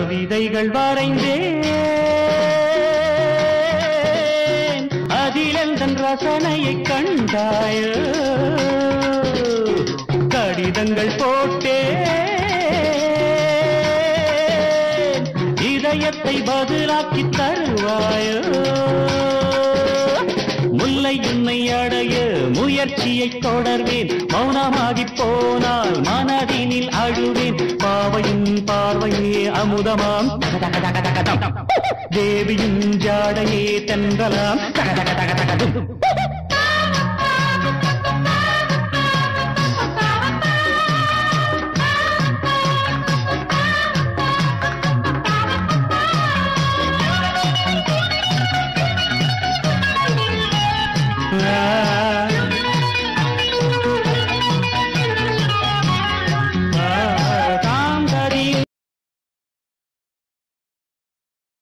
கவிதைகள் வரைந்தேன் அதிலெந்தன் ரசனையை கண்டாயோ கடிதங்கள் போட்டேன் இதயத்தை பதிலாக்கி தருவாயோ முல்லை உன்னை அடைய முயற்சியை தொடர்வேன் மௌனமாகி போனால் மனதினில் அழுவேன் பாவையின் பார்வையே அமுதமாம் தேவியின் ஜாடையே தென்றலாம் தக தக தக தகதும்